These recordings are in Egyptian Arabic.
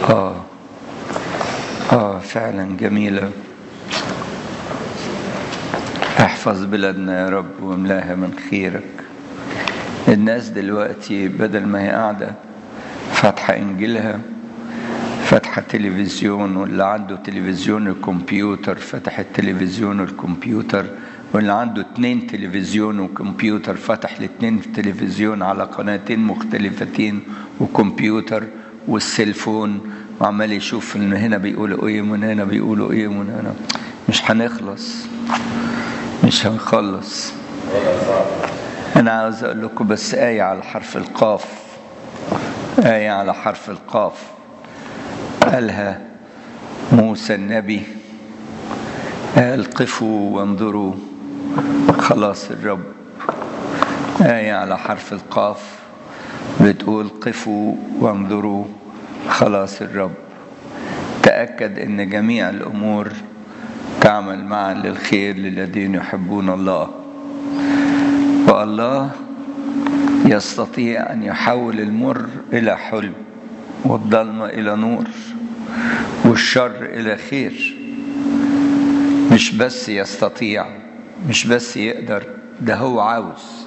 آه آه فعلا جميلة احفظ بلادنا يا رب واملاها من خيرك الناس دلوقتي بدل ما هي قاعدة فاتحة إنجيلها فاتحة تلفزيون واللي عنده تلفزيون الكمبيوتر فتح التلفزيون والكمبيوتر واللي عنده اتنين تلفزيون وكمبيوتر فتح الاتنين تلفزيون على قناتين مختلفتين وكمبيوتر والسيلفون وعمال يشوف ان هنا بيقولوا ايه ومن هنا بيقولوا ايه ومن هنا مش هنخلص مش هنخلص انا عاوز اقول لكم بس آية على حرف القاف آية على حرف القاف قالها موسى النبي قال قفوا وانظروا خلاص الرب آية على حرف القاف بتقول قفوا وانظروا خلاص الرب تأكد أن جميع الأمور تعمل معا للخير للذين يحبون الله والله يستطيع أن يحول المر إلى حلم والظلمة إلى نور والشر إلى خير مش بس يستطيع مش بس يقدر ده هو عاوز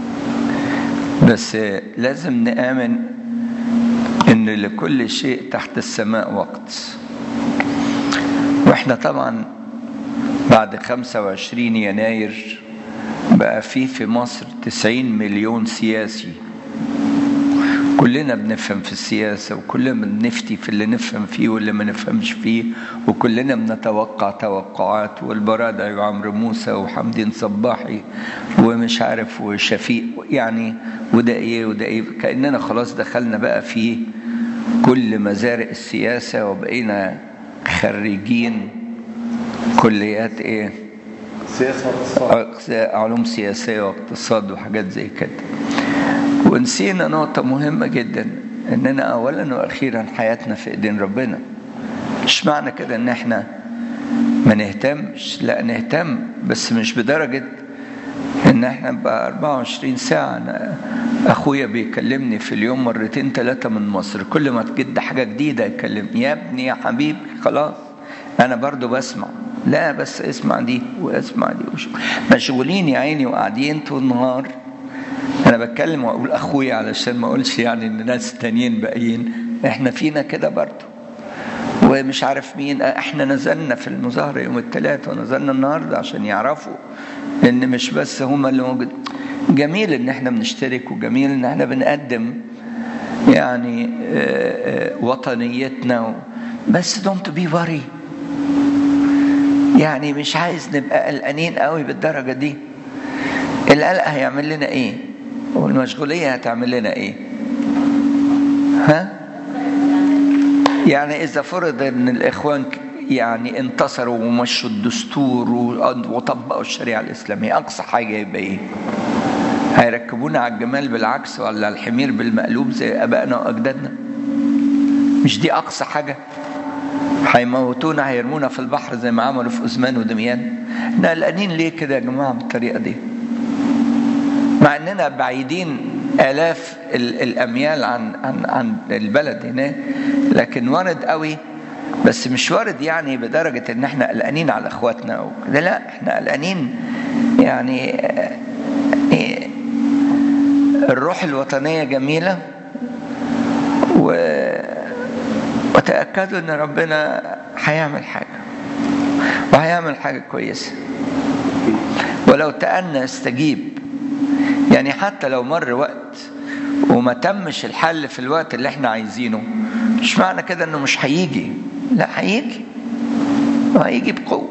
بس لازم نآمن إن لكل شيء تحت السماء وقت وإحنا طبعا بعد 25 يناير بقى في في مصر 90 مليون سياسي كلنا بنفهم في السياسة وكلنا بنفتي في اللي نفهم فيه واللي ما نفهمش فيه وكلنا بنتوقع توقعات والبرادعي وعمرو موسى وحمدين صباحي ومش عارف وشفيق يعني وده ايه وده ايه كأننا خلاص دخلنا بقى في كل مزارع السياسة وبقينا خريجين كليات ايه سياسة واقتصاد علوم سياسية واقتصاد وحاجات زي كده ونسينا نقطة مهمة جدا اننا اولا واخيرا حياتنا في ايدين ربنا مش معنى كده ان احنا ما نهتمش لا نهتم بس مش بدرجة ان احنا بقى 24 ساعة أنا اخويا بيكلمني في اليوم مرتين ثلاثة من مصر كل ما تجد حاجة جديدة يكلمني يا ابني يا حبيبي خلاص انا برضو بسمع لا بس اسمع دي واسمع دي وش مشغولين يا عيني وقاعدين طول النهار انا بتكلم واقول اخويا علشان ما اقولش يعني ان ناس تانيين باقيين احنا فينا كده برضو ومش عارف مين احنا نزلنا في المظاهره يوم الثلاث ونزلنا النهارده عشان يعرفوا ان مش بس هم اللي موجود جميل ان احنا بنشترك وجميل ان احنا بنقدم يعني وطنيتنا بس دونت بي وري يعني مش عايز نبقى قلقانين قوي بالدرجه دي القلق هيعمل لنا ايه والمشغوليه هتعمل لنا ايه ها يعني اذا فرض ان الاخوان يعني انتصروا ومشوا الدستور وطبقوا الشريعه الاسلاميه اقصى حاجه يبقى ايه هيركبونا على الجمال بالعكس ولا الحمير بالمقلوب زي ابائنا واجدادنا مش دي اقصى حاجه هيموتونا هيرمونا في البحر زي ما عملوا في عثمان ودميان احنا قلقانين ليه كده يا جماعه بالطريقه دي مع اننا بعيدين الاف الاميال عن عن عن البلد هنا لكن وارد قوي بس مش وارد يعني بدرجه ان احنا قلقانين على اخواتنا وكده لا احنا قلقانين يعني الروح الوطنيه جميله و وتأكدوا ان ربنا هيعمل حاجة وهيعمل حاجة كويسة ولو تأنى استجيب يعني حتى لو مر وقت وما تمش الحل في الوقت اللي احنا عايزينه مش معنى كده انه مش هيجي لا هيجي وهيجي بقوة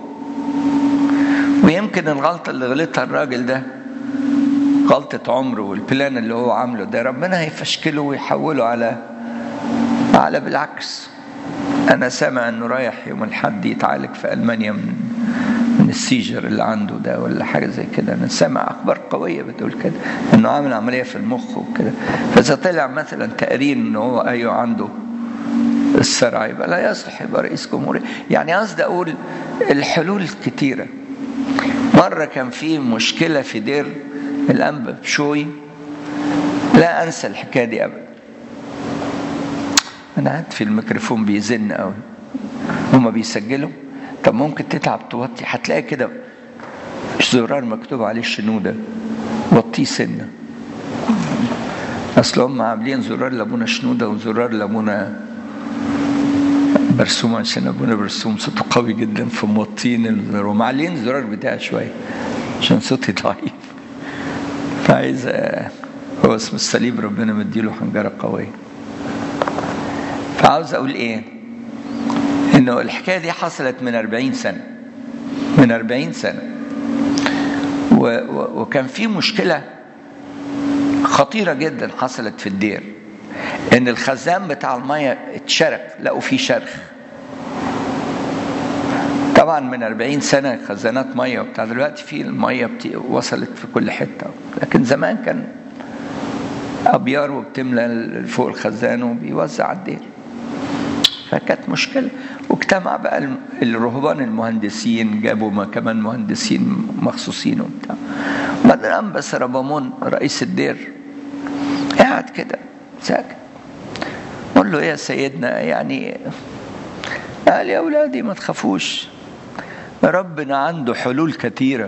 ويمكن الغلطة اللي غلطها الراجل ده غلطة عمره والبلان اللي هو عامله ده ربنا هيفشكله ويحوله على على بالعكس انا سامع انه رايح يوم الحد يتعالج في المانيا من من السيجر اللي عنده ده ولا حاجه زي كده انا سامع اخبار قويه بتقول كده انه عامل عمليه في المخ وكده فاذا طلع مثلا تقرير انه هو ايوه عنده الصرع يبقى لا يصلح يبقى رئيس جمهوريه يعني قصدي اقول الحلول كتيره مره كان في مشكله في دير الانبا بشوي لا انسى الحكايه دي ابدا انا قاعد في الميكروفون بيزن قوي هما بيسجلوا طب ممكن تتعب توطي هتلاقي كده زرار مكتوب عليه الشنودة وطيه سنة اصل هم عاملين زرار لابونا شنودة وزرار لابونا برسوم عشان ابونا برسوم صوته قوي جدا فموطين الزرار ومعلين الزرار بتاعي شوية عشان صوتي ضعيف فعايز هو اسم الصليب ربنا مديله حنجرة قوية فعاوز اقول ايه انه الحكاية دي حصلت من أربعين سنة من أربعين سنة و و وكان في مشكلة خطيرة جدا حصلت في الدير ان الخزان بتاع المية اتشرخ لقوا فيه شرخ طبعا من 40 سنة خزانات مية وبتاع دلوقتي في المية بت... وصلت في كل حتة لكن زمان كان أبيار وبتملى فوق الخزان وبيوزع على الدير فكانت مشكلة واجتمع بقى الرهبان المهندسين جابوا كمان مهندسين مخصوصين وبتاع بعدين قام بس ربامون رئيس الدير قاعد كده ساكت قول له يا سيدنا يعني قال يا أولادي ما تخافوش ربنا عنده حلول كثيرة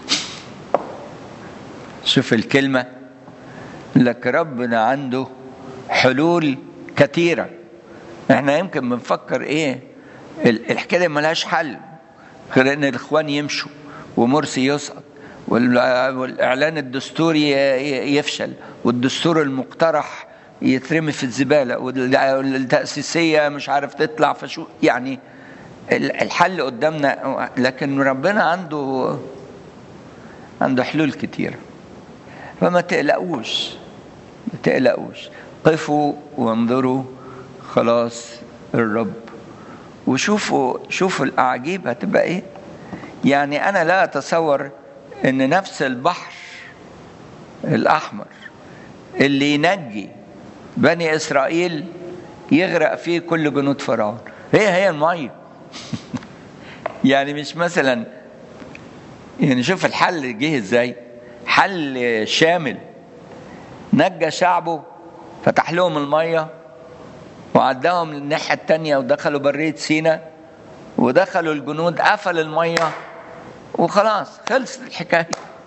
شوف الكلمة لك ربنا عنده حلول كثيرة احنا يمكن بنفكر ايه الحكاية ملهاش حل غير ان الاخوان يمشوا ومرسي يسقط والاعلان الدستوري يفشل والدستور المقترح يترمي في الزباله والتاسيسيه مش عارف تطلع فشو يعني الحل قدامنا لكن ربنا عنده عنده حلول كتيره فما تقلقوش ما تقلقوش قفوا وانظروا خلاص الرب وشوفوا شوفوا الاعاجيب هتبقى ايه يعني انا لا اتصور ان نفس البحر الاحمر اللي ينجي بني اسرائيل يغرق فيه كل جنود فرعون هي هي الميه يعني مش مثلا يعني شوف الحل جه ازاي حل شامل نجى شعبه فتح لهم الميه وعداهم للناحيه التانية ودخلوا بريه سينا ودخلوا الجنود قفل الميه وخلاص خلصت الحكايه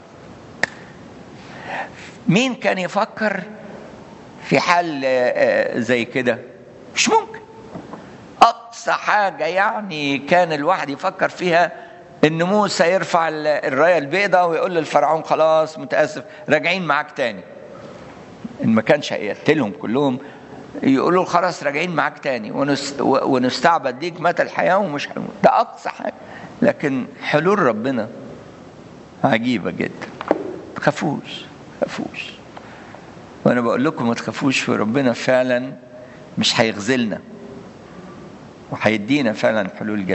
مين كان يفكر في حل زي كده مش ممكن اقصى حاجه يعني كان الواحد يفكر فيها ان موسى يرفع الرايه البيضاء ويقول للفرعون خلاص متاسف راجعين معاك تاني ان ما كانش هيقتلهم كلهم يقولوا خلاص راجعين معاك تاني ونستعبد ليك متى الحياه ومش هنموت ده اقصى حاجه لكن حلول ربنا عجيبه جدا تخافوش تخافوش وانا بقول لكم ما تخافوش في ربنا فعلا مش هيخذلنا وهيدينا فعلا حلول جميلة